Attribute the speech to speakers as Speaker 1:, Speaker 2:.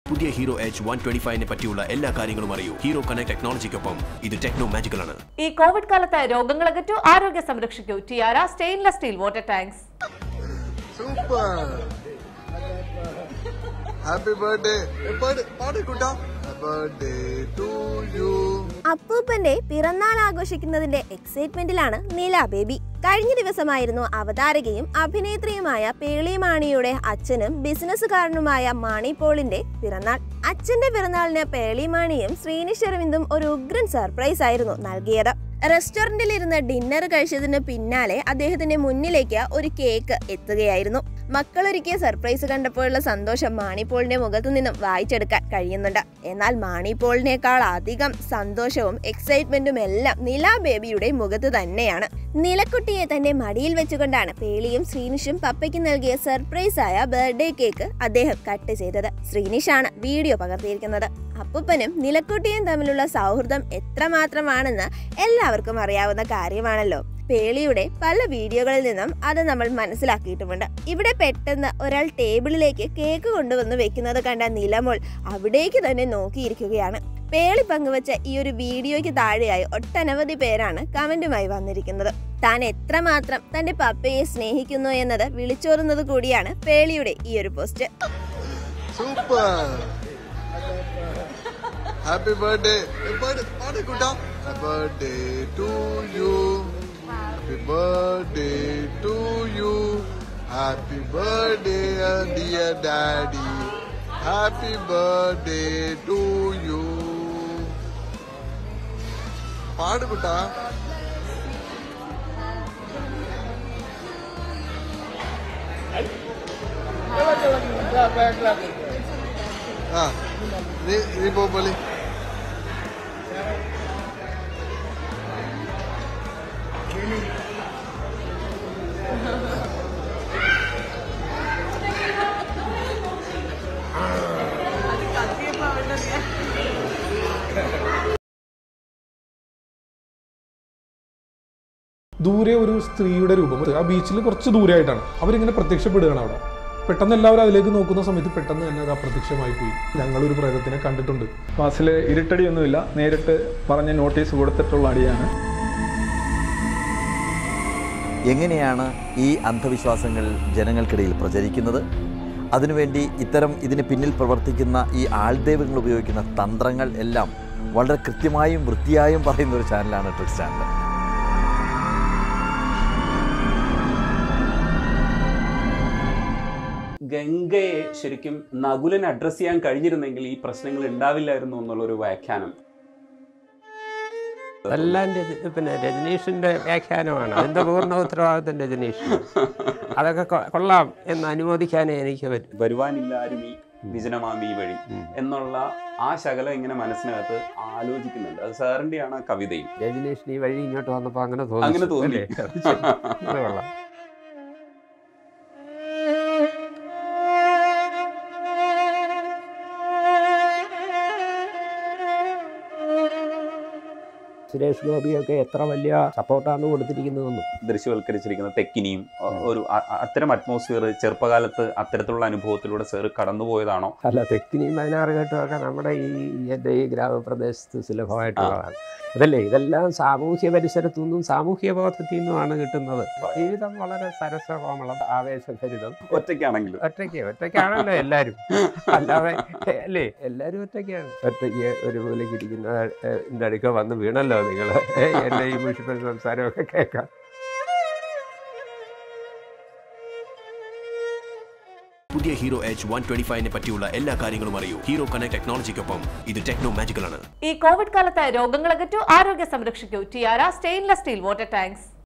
Speaker 1: പുതിയ hero H one twenty ഫൈവിനെ പറ്റിയുള്ള എല്ലാ കാര്യങ്ങളും അറിയൂ ഹീറോ കണക്ട് ടെക്നോളജിക്കൊപ്പം ഇത് ടെക്നോ മാജിക്കൽ ആണ്
Speaker 2: ഈ കോവിഡ് കാലത്ത് രോഗങ്ങൾ അകറ്റൂ ആരോഗ്യം സംരക്ഷിക്കൂ tiara stainless steel water tanks
Speaker 3: super happy birthday പാടി കൂട്ടാ ബർത്ത്ഡേ ടു യു
Speaker 4: അപ്പൂപ്പന്റെ പിറന്നാൾ ആഘോഷിക്കുന്നതിന്റെ എക്സൈറ്റ്മെന്റിലാണ് നീല ബേബി കഴിഞ്ഞ ദിവസമായിരുന്നു അവതാരകയും അഭിനേത്രിയുമായ പേളി മാണിയുടെ അച്ഛനും ബിസിനസ്സുകാരനുമായ മാണി പോളിന്റെ പിറന്നാൾ അച്ഛന്റെ പിറന്നാളിന് പേളി മാണിയും ശ്രീനിഷ് അരവിന്ദും ഒരു ഉഗ്രൻ സർപ്രൈസ് ആയിരുന്നു നൽകിയത് റെസ്റ്റോറന്റിൽ ഇരുന്ന് ഡിന്നർ കഴിച്ചതിന് പിന്നാലെ അദ്ദേഹത്തിന്റെ മുന്നിലേക്ക് ഒരു കേക്ക് എത്തുകയായിരുന്നു മക്കളൊരുക്കിയ സർപ്രൈസ് കണ്ടപ്പോഴുള്ള സന്തോഷം മാണിപ്പോളിന്റെ മുഖത്തു നിന്നും വായിച്ചെടുക്കാൻ കഴിയുന്നുണ്ട് എന്നാൽ മാണിപ്പോളിനേക്കാൾ അധികം സന്തോഷവും എക്സൈറ്റ്മെന്റും എല്ലാം നില ബേബിയുടെ മുഖത്ത് തന്നെയാണ് നിലക്കുട്ടിയെ തന്റെ മടിയിൽ വെച്ചുകൊണ്ടാണ് പേളിയും ശ്രീനിഷും പപ്പയ്ക്ക് നൽകിയ സർപ്രൈസ് ആയ ബർത്ത്ഡേ കേക്ക് അദ്ദേഹം കട്ട് ചെയ്തത് ശ്രീനിഷാണ് വീഡിയോ പകർത്തിയിരിക്കുന്നത് അപ്പൂപ്പനും നിലക്കുട്ടിയും തമ്മിലുള്ള സൗഹൃദം എത്രമാത്രമാണെന്ന് എല്ലാവർക്കും അറിയാവുന്ന കാര്യമാണല്ലോ പേളിയുടെ പല വീഡിയോകളിൽ നിന്നും അത് നമ്മൾ മനസ്സിലാക്കിയിട്ടുമുണ്ട് ഇവിടെ പെട്ടെന്ന് ഒരാൾ ടേബിളിലേക്ക് കേക്ക് കൊണ്ടുവന്ന് വെക്കുന്നത് കണ്ട നിലമോൾ അവിടേക്ക് തന്നെ നോക്കിയിരിക്കുകയാണ് പേളി പങ്കുവച്ച ഈ ഒരു വീഡിയോയ്ക്ക് താഴെയായി ഒട്ടനവധി പേരാണ് കമന്റുമായി വന്നിരിക്കുന്നത് താൻ എത്രമാത്രം തന്റെ പപ്പയെ സ്നേഹിക്കുന്നു എന്നത് വിളിച്ചോറുന്നത് കൂടിയാണ് പേളിയുടെ ഈ ഒരു പോസ്റ്റ്
Speaker 3: സൂപ്പർ ഹാപ്പി ബർത്ത്ഡേ പാടി കൂട്ടാ birthday to you happy birthday to you happy birthday dear daddy happy birthday to you പാട് കുട്ടാ ആ നീ നീ പോ പോലെ
Speaker 5: ദൂരെ ഒരു സ്ത്രീയുടെ രൂപം ആ ബീച്ചിൽ കുറച്ച് ദൂരെയായിട്ടാണ് അവരിങ്ങനെ പ്രത്യക്ഷപ്പെടുകയാണ് അവിടെ പെട്ടെന്ന് എല്ലാവരും അതിലേക്ക് നോക്കുന്ന സമയത്ത് പെട്ടെന്ന് തന്നെ അത് അപ്രത്യക്ഷമായി പോയി ഞങ്ങളൊരു പ്രേതത്തിനെ കണ്ടിട്ടുണ്ട്
Speaker 6: ക്ലാസ്സിൽ ഇരുട്ടടിയൊന്നുമില്ല നേരിട്ട് പറഞ്ഞ് നോട്ടീസ് കൊടുത്തിട്ടുള്ള അടിയാണ്
Speaker 7: എങ്ങനെയാണ് ഈ അന്ധവിശ്വാസങ്ങൾ ജനങ്ങൾക്കിടയിൽ പ്രചരിക്കുന്നത് അതിനുവേണ്ടി ഇത്തരം ഇതിന് പിന്നിൽ പ്രവർത്തിക്കുന്ന ഈ ആൾദൈവങ്ങൾ ഉപയോഗിക്കുന്ന തന്ത്രങ്ങൾ എല്ലാം വളരെ കൃത്യമായും വൃത്തിയായും പറയുന്ന ഒരു ചാനലാണ് ട്രിക്സ് ചാനൽ
Speaker 8: ഗംഗയെ ശരിക്കും നകുലൻ അഡ്രസ് ചെയ്യാൻ കഴിഞ്ഞിരുന്നെങ്കിൽ ഈ പ്രശ്നങ്ങൾ ഉണ്ടാവില്ലായിരുന്നു എന്നുള്ളൊരു വ്യാഖ്യാനം
Speaker 9: എല്ലാം രജ- പിന്നെ രജനീഷിന്റെ വ്യാഖ്യാനമാണ് അതിന്റെ പൂർണ്ണ ഉത്തരവാദിത്വം രജനീഷ് അതൊക്കെ കൊ- കൊള്ളാം എന്ന് അനുമോദിക്കാനേ എനിക്ക് പറ്റും
Speaker 8: വരുവാനില്ലാരുമീ വിജനമാമി വഴി എന്നുള്ള ആ ശകലം ഇങ്ങനെ മനസ്സിനകത്ത് ആലോചിക്കുന്നുണ്ട് അത് സാറിന്റെയാണ് ആ കവിതയും
Speaker 9: രജനീഷിന് ഈ വഴി ഇങ്ങോട്ട് വന്നപ്പോൾ അങ്ങനെ
Speaker 8: അങ്ങനെ
Speaker 9: തോന്നി
Speaker 8: തോന്നി.
Speaker 9: അല്ലേ? അത് ശരി. അത് കൊള്ളാം സുരേഷ് ഗോപിയൊക്കെ എത്ര വലിയ സപ്പോർട്ടാണ് കൊടുത്തിരിക്കുന്നതെന്നും
Speaker 8: ദൃശ്യവൽക്കരിച്ചിരിക്കുന്ന തെക്കിനിയും ഒ- ഒരു അ- അ- അത്തരം അറ്റ്മോസ്ഫിയർ ചെറുപ്പകാലത്ത് അത്തരത്തിലുള്ള അനുഭവത്തിലൂടെ സാർ കടന്നുപോയതാണോ
Speaker 9: അല്ല തെക്കിനിയും പതിനാറ് ഘട്ടമൊക്കെ നമ്മുടെ ഈ എൻ്റെ ഈ ഗ്രാമപ്രദേശത്ത് സുലഭമായിട്ടുള്ളതാണ് അതല്ലേ ഇതെല്ലാം സാമൂഹ്യ പരിസരത്തു നിന്നും സാമൂഹ്യ ബോധത്തിൽ നിന്നുമാണ് കിട്ടുന്നത് ജീവിതം വളരെ സരസകോമളം ആവേശഭരിതം
Speaker 8: ഒറ്റയ്ക്കാണെങ്കിലും
Speaker 9: ഒറ്റയ്ക്ക് ഒറ്റയ്ക്കാണല്ലോ എല്ലാവരും അല്ലാതെ അല്ലേ എല്ലാവരും ഒറ്റയ്ക്കാണ് ഒറ്റയ്ക്ക് ഒരു മൂലയ്ക്ക് ഇരിക്കുന്ന എൻ്റെ അടുക്ക വന്ന് വീണല്ലോ നിങ്ങൾ എൻ്റെ ഈ മുഷിപ്പൽ സംസാരമൊക്കെ കേൾക്കാം
Speaker 1: പുതിയ ഹീറോ എച്ച് വൺ ട്വന്റി ഫൈവിനെ പറ്റിയുള്ള എല്ലാ കാര്യങ്ങളും അറിയൂ ഹീറോ കണക്ട് ടെക്നോളജിക്കൊപ്പം ഇത് ടെക്നോ മാജിക്കൽ ആണ്
Speaker 2: ഈ കോവിഡ് കാലത്ത് രോഗങ്ങൾ അകറ്റൂ ആരോഗ്യം സംരക്ഷിക്കൂ tiara stainless steel water tanks